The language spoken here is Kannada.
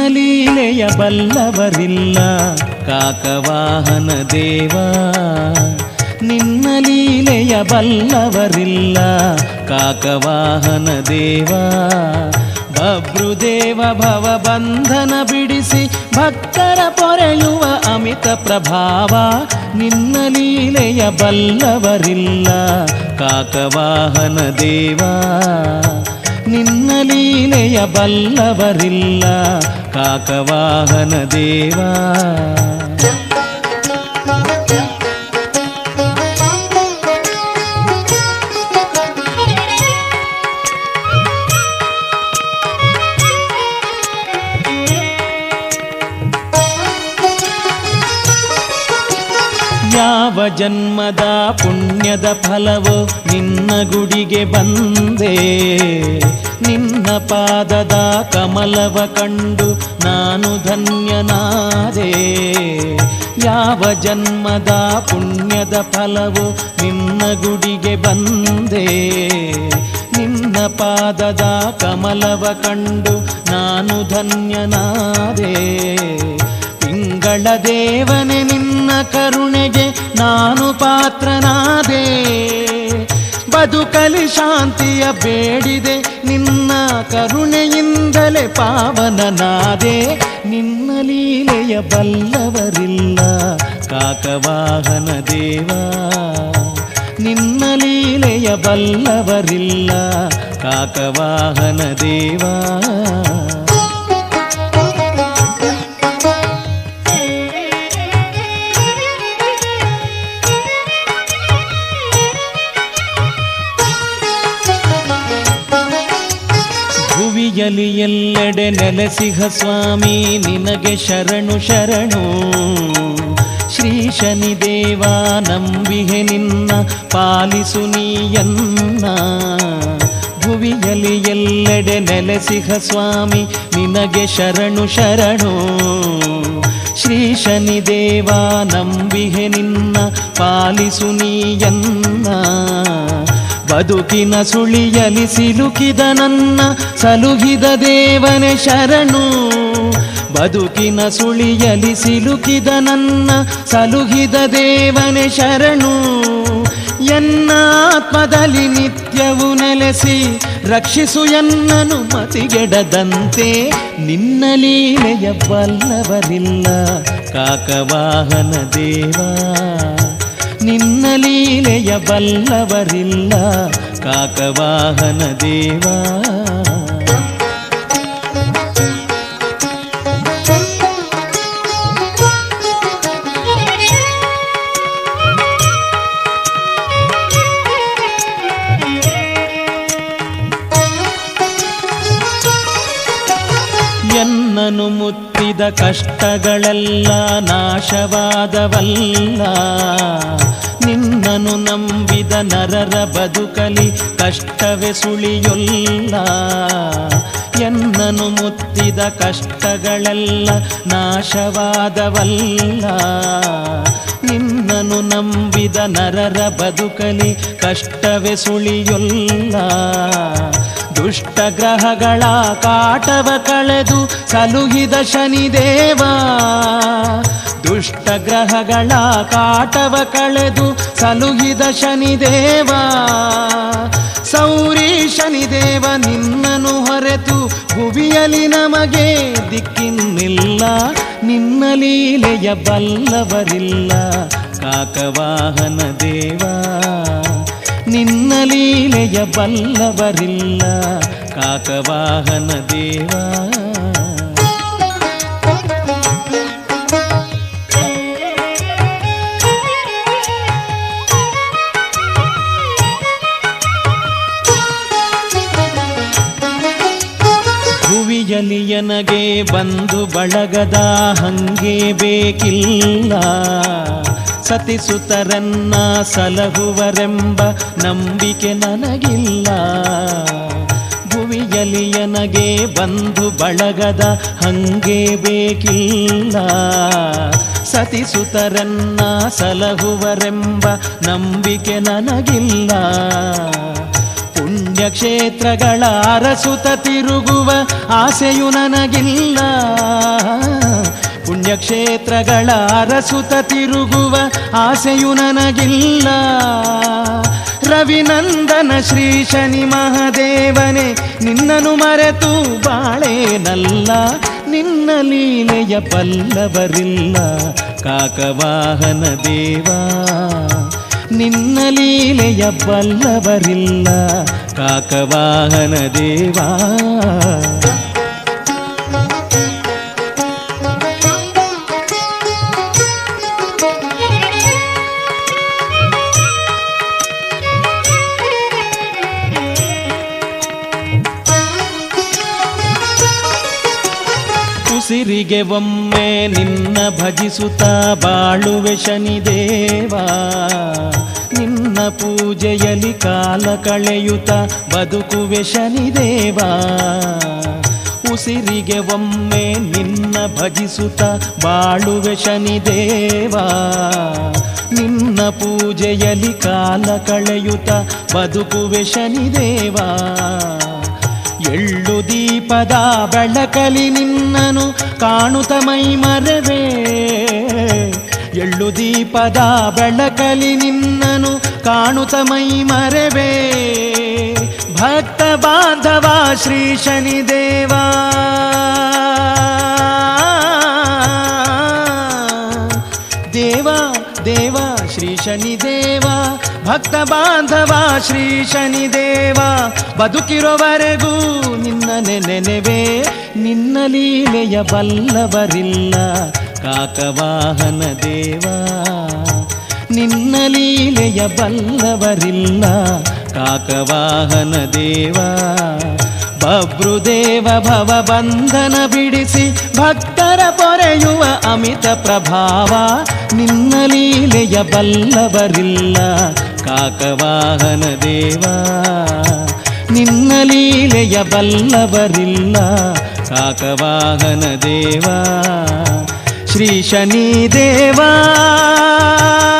ಲೀಲೆಯ ಬಲ್ಲವರಿಲ್ಲ ಕಾಕವಾಹನ ದೇವಾ ನಿನ್ನ ಲೀಲೆಯ ಬಲ್ಲವರಿಲ್ಲ ಕಾಕವಾಹನ ದೇವಾ ಬಭ್ರುದೇವ ಭವ ಬಂಧನ ಬಿಡಿಸಿ ಭಕ್ತರ ಪೊರೆಯುವ ಅಮಿತ ಪ್ರಭಾವ ನಿನ್ನ ಲೀಲೆಯ ಬಲ್ಲವರಿಲ್ಲ ಕಾಕವಾಹನ ದೇವಾ ನಿನ್ನ ಲೀಲೆಯ ಬಲ್ಲವರಿಲ್ಲ ಕಾಕವಾಹನ ದೇವಾ ಯಾವ ಜನ್ಮದ ಪುಣ್ಯದ ಫಲವೋ ನಿನ್ನ ಗುಡಿಗೆ ಬಂದೆ ನಿನ್ನ ಪಾದದ ಕಮಲವ ಕಂಡು ನಾನು ಧನ್ಯನಾದೆ ಯಾವ ಜನ್ಮದ ಪುಣ್ಯದ ಫಲವೋ ನಿನ್ನ ಗುಡಿಗೆ ಬಂದೆ ನಿನ್ನ ಪಾದದ ಕಮಲವ ಕಂಡು ನಾನು ಧನ್ಯನಾದೆ ತಿಂಗಳ ದೇವನೆ ನಿನ್ನ ಕರುಣೆಗೆ ನಾನು ಪಾತ್ರನಾದೆ ಬದುಕಲಿ ಶಾಂತಿಯ ಬೇಡಿದೆ ನಿನ್ನ ಕರುಣೆಯಿಂದಲೇ ಪಾವನನಾದೆ ನಿನ್ನ ಲೀಲೆಯ ಬಲ್ಲವರಿಲ್ಲ ಕಾಕವಾಹನ ದೇವಾ ನಿನ್ನ ಲೀಲೆಯ ಬಲ್ಲವರಿಲ್ಲ ಕಾಕವಾಹನ ದೇವಾ ಭುವಿಯಲಿ ಎಲ್ಲೆಡೆ ನೆಲೆಸಿಹ ಸ್ವಾಮಿ ನಿನಗೆ ಶರಣು ಶರಣು ಶ್ರೀ ಶನಿದೇವ ನಂಬಿಹೆ ನಿನ್ನ ಪಾಲಿಸು ನೀಯನ್ನ ಭುವಿಯಲಿ ಎಲ್ಲೆಡೆ ನೆಲೆಸಿಹ ಸ್ವಾಮಿ ನಿನಗೆ ಶರಣು ಶರಣು ಶ್ರೀ ಶನಿದೇವ ನಂಬಿಹೆ ನಿನ್ನ ಪಾಲಿಸು ನೀಯನ್ನ ಬದುಕಿನ ಸುಳಿಯಲಿ ಸಿಲುಕಿದ ನನ್ನ ಸಲುಹಿದ ದೇವನೇ ಶರಣು ಬದುಕಿನ ಸುಳಿಯಲಿ ಸಿಲುಕಿದ ನನ್ನ ಸಲುಹಿದ ದೇವನೇ ಶರಣು ಎನ್ನ ಆತ್ಮದಲ್ಲಿ ನಿತ್ಯವು ನೆಲೆಸಿ ರಕ್ಷಿಸು ಎನ್ನನು ಮತಿಗೆಡದಂತೆ ನಿನ್ನ ಲೀಲೆಯ ಬಲ್ಲವರಿಲ್ಲ ಕಾಕವಾಹನ ದೇವಾ ನಿನ್ನ ಲೀಲೆಯ ಬಲ್ಲವರಿಲ್ಲ ಕಾಕವಾಹನ ದೇವಾ ಎನ್ನನು ಮುತ್ತಿದ ಕಷ್ಟಗಳೆಲ್ಲ ನಾಶವಾದವಲ್ಲ ನಿನ್ನನು ನಂಬಿದ ನರರ ಬದುಕಲಿ ಕಷ್ಟವೇ ಸುಳಿಯೊಲ್ಲ ಎನ್ನನು ಮುತ್ತಿದ ಕಷ್ಟಗಳೆಲ್ಲ ನಾಶವಾದವಲ್ಲ ನಿನ್ನನು ನಂಬಿದ ನರರ ಬದುಕಲಿ ಕಷ್ಟವೇ ಸುಳಿಯೊಲ್ಲ ದುಷ್ಟ ಗ್ರಹಗಳ ಕಾಟವ ಕಳೆದು ಸಲುಹಿದ ಶನಿದೇವ ದುಷ್ಟ ಗ್ರಹಗಳ ಕಾಟವ ಕಳೆದು ಸಲುಹಿದ ಶನಿದೇವ ಸೌರಿ ಶನಿದೇವ ನಿನ್ನನು ಹೊರೆತು ಭುವಿಯಲಿ ನಮಗೆ ದಿಕ್ಕಿನ್ನಿಲ್ಲ ನಿನ್ನ ಲೀಲೆಯ ಬಲ್ಲವರಿಲ್ಲ ಕಾಕವಾಹನ ದೇವಾ ನಿನ್ನ ಲೀಲೆಯ ಬಲ್ಲವರಿಲ್ಲ ಕಾಕವಾಹನ ದೇವಾ ಭುವಿಯಲಿ ನನಗೆ ಬಂಧು ಬಳಗದ ಹಂಗೆ ಬೇಕಿಲ್ಲ ಸತಿಸುತರನ್ನ ಸಲಹುವರೆಂಬ ನಂಬಿಕೆ ನನಗಿಲ್ಲ ಭುವಿಯಲಿ ನನಗೆ ಬಂಧು ಬಳಗದ ಹಂಗೆ ಬೇಕಿಲ್ಲ ಸತಿಸುತರನ್ನ ಸಲಹುವರೆಂಬ ನಂಬಿಕೆ ನನಗಿಲ್ಲ ಪುಣ್ಯ ಪುಣ್ಯಕ್ಷೇತ್ರಗಳ ಅರಸುತ ತಿರುಗುವ ಆಸೆಯು ನನಗಿಲ್ಲ ಪುಣ್ಯಕ್ಷೇತ್ರಗಳ ಅರಸುತ ತಿರುಗುವ ಆಸೆಯು ನನಗಿಲ್ಲ ರವಿನಂದನ ಶ್ರೀ ಶನಿ ಮಹಾದೇವನೇ ನಿನ್ನನು ಮರೆತು ಬಾಳೇನಲ್ಲ ನಿನ್ನ ಲೀಲೆಯ ಬಲ್ಲವರಿಲ್ಲ ಕಾಕವಾಹನ ದೇವಾ ನಿನ್ನ ಲೀಲೆಯ ಬಲ್ಲವರಿಲ್ಲ ಕಾಕವಾಹನ ದೇವಾ ಉಸಿರಿಗೆ ಒಮ್ಮೆ ನಿನ್ನ ಭಜಿಸುತ್ತ ಬಾಳುವೆ ಶನಿದೇವಾ ನಿನ್ನ ಪೂಜೆಯಲ್ಲಿ ಕಾಲ ಕಳೆಯುತ್ತ ಬದುಕುವೆ ಶನಿದೇವಾ ಉಸಿರಿಗೆ ಒಮ್ಮೆ ನಿನ್ನ ಭಜಿಸುತ್ತ ಬಾಳುವೆ ಶನಿದೇವಾ ನಿನ್ನ ಪೂಜೆಯಲ್ಲಿ ಕಾಲ ಕಳೆಯುತ್ತ ಬದುಕುವೆ ಶನಿದೇವಾ ಎಳ್ಳು ದೀಪದ ಬೆಳಕಲಿ ನಿನ್ನನು ಕಾಣುತ್ತ ಮೈ ಮರವೇ ಎಳ್ಳು ದೀಪದ ಬೆಳಕಲಿ ನಿನ್ನನು ಕಾಣುತ್ತ ಮೈ ಮರವೇ ಭಕ್ತ ಬಾಂಧವ ಶ್ರೀ ಶನಿದೇವಾ ದೇವಾ ದೇವ ಶ್ರೀ ಶನಿದೇವ ಭಕ್ತ ಬಾಂಧವ ಶ್ರೀ ಶನಿದೇವ ಬದುಕಿರೋವರೆಗೂ ನಿನ್ನ ನೆನೆವೆ ನಿನ್ನ ಲೀಲೆಯ ಬಲ್ಲವರಿಲ್ಲ ಕಾಕವಾಹನ ದೇವಾ ನಿನ್ನ ಲೀಲೆಯ ಬಲ್ಲವರಿಲ್ಲ ಕಾಕವಾಹನ ದೇವಾ ಬಬ್ರುದೇವ ಭವ ಬಂಧನ ಬಿಡಿಸಿ ಭಕ್ತರ ಪೊರೆಯುವ ಅಮಿತ ಪ್ರಭಾವ ನಿನ್ನ ಲೀಲೆಯ ಬಲ್ಲವರಿಲ್ಲ ಕಾಕವಾಹನ ದೇವಾ ನಿನ್ನ ಲೀಲೆಯ ಬಲ್ಲವರಿಲ್ಲ ಕಾಕವಾಹನ ದೇವಾ ಶ್ರೀ ಶನಿ ದೇವಾ